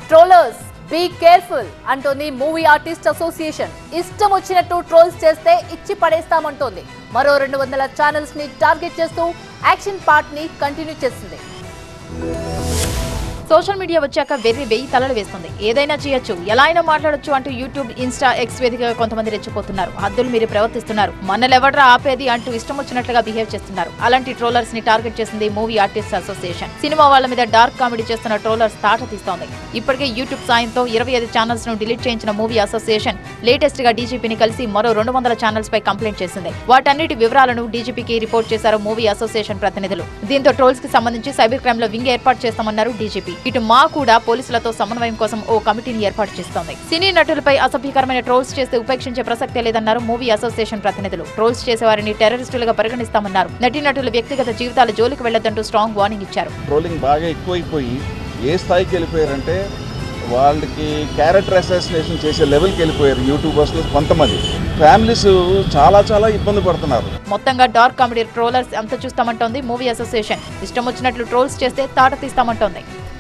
trollers be careful అంటోంది movie artist association ఇష్టం వచ్చినట్టు ట్రోల్స్ చేస్తే ఇచ్చి పడేస్తామంటోంది మరో రెండు వందల ఛానల్స్ ని టార్గెట్ చేస్తూ యాక్షన్ పార్ట్ ని కంటిన్యూ చేస్తుంది సోషల్ మీడియా వచ్చాక వెర్రి వెయ్యి తలలు వేస్తుంది ఏదైనా చేయొచ్చు ఎలా అయినా మాట్లాడొచ్చు అంటూ యూట్యూబ్ ఇన్స్టా ఎక్స్ వేదికగా కొంతమంది రెచ్చిపోతున్నారు హద్దులు మీరు ప్రవర్తిస్తున్నారు మనలెవడ్రా ఆపేది అంటూ ఇష్టం వచ్చినట్లుగా బిహేవ్ చేస్తున్నారు అలాంటి ట్రోలర్స్ ని టార్గెట్ చేసింది మూవీ ఆర్టిస్ట్ అసోసియేషన్ సినిమా వాళ్ళ మీద డార్క్ కామెడీ చేస్తున్న ట్రోలర్స్ తాట తీస్తోంది ఇప్పటికే యూట్యూబ్ సాయంతో ఇరవై ఐదు ఛానల్స్ ను డిలీట్ చేయించిన మూవీ అసోసియేషన్ లేటెస్ట్ గా డీజీపీని కలిసి మరో రెండు వందల ఛానల్స్ పై కంప్లైంట్ చేసింది వాటన్నిటి వివరాలను డీజీపీకి రిపోర్ట్ చేశారు మూవీ అసోసియేషన్ ప్రతినిధులు దీంతో ట్రోల్స్ కి సంబంధించి సైబర్ క్రైమ్ లో వింగ్ ఏర్పాటు చేస్తామన్నారు డీజీపీ ఇటు మా కూడా పోలీసులతో సమన్వయం కోసం ఓ కమిటీని ఏర్పాటు చేస్తోంది సినీ నటులపై అసభ్యకరమైన ట్రోల్స్ చేస్తే ఉపేక్షించే ప్రసక్తే లేదన్నారు మూవీ అసోసియేషన్ ప్రతినిధులు ట్రోల్స్ చేసే వారిని టెర్రరిస్టులుగా పరిగణిస్తామన్నారు నటీనటుల వ్యక్తిగత జీవితాల జోలికి వెళ్లొద్దంటూ స్ట్రాంగ్ వార్నింగ్ ఇచ్చారు ట్రోలింగ్ బాగా ఎక్కువైపోయి ఏ స్థాయికి వెళ్ళిపోయారంటే వాళ్ళకి క్యారెక్టర్ అసాసినేషన్ చేసే లెవెల్కి వెళ్ళిపోయారు యూట్యూబర్స్లో కొంతమంది ఫ్యామిలీస్ చాలా చాలా ఇబ్బంది పడుతున్నారు మొత్తంగా డార్క్ కామెడీ ట్రోలర్స్ అంత చూస్తామంటోంది మూవీ అసోసియేషన్ ఇష్టం వచ్చినట్లు ట్రోల్స్ చేస్తే తాట తీస్తామంటోంది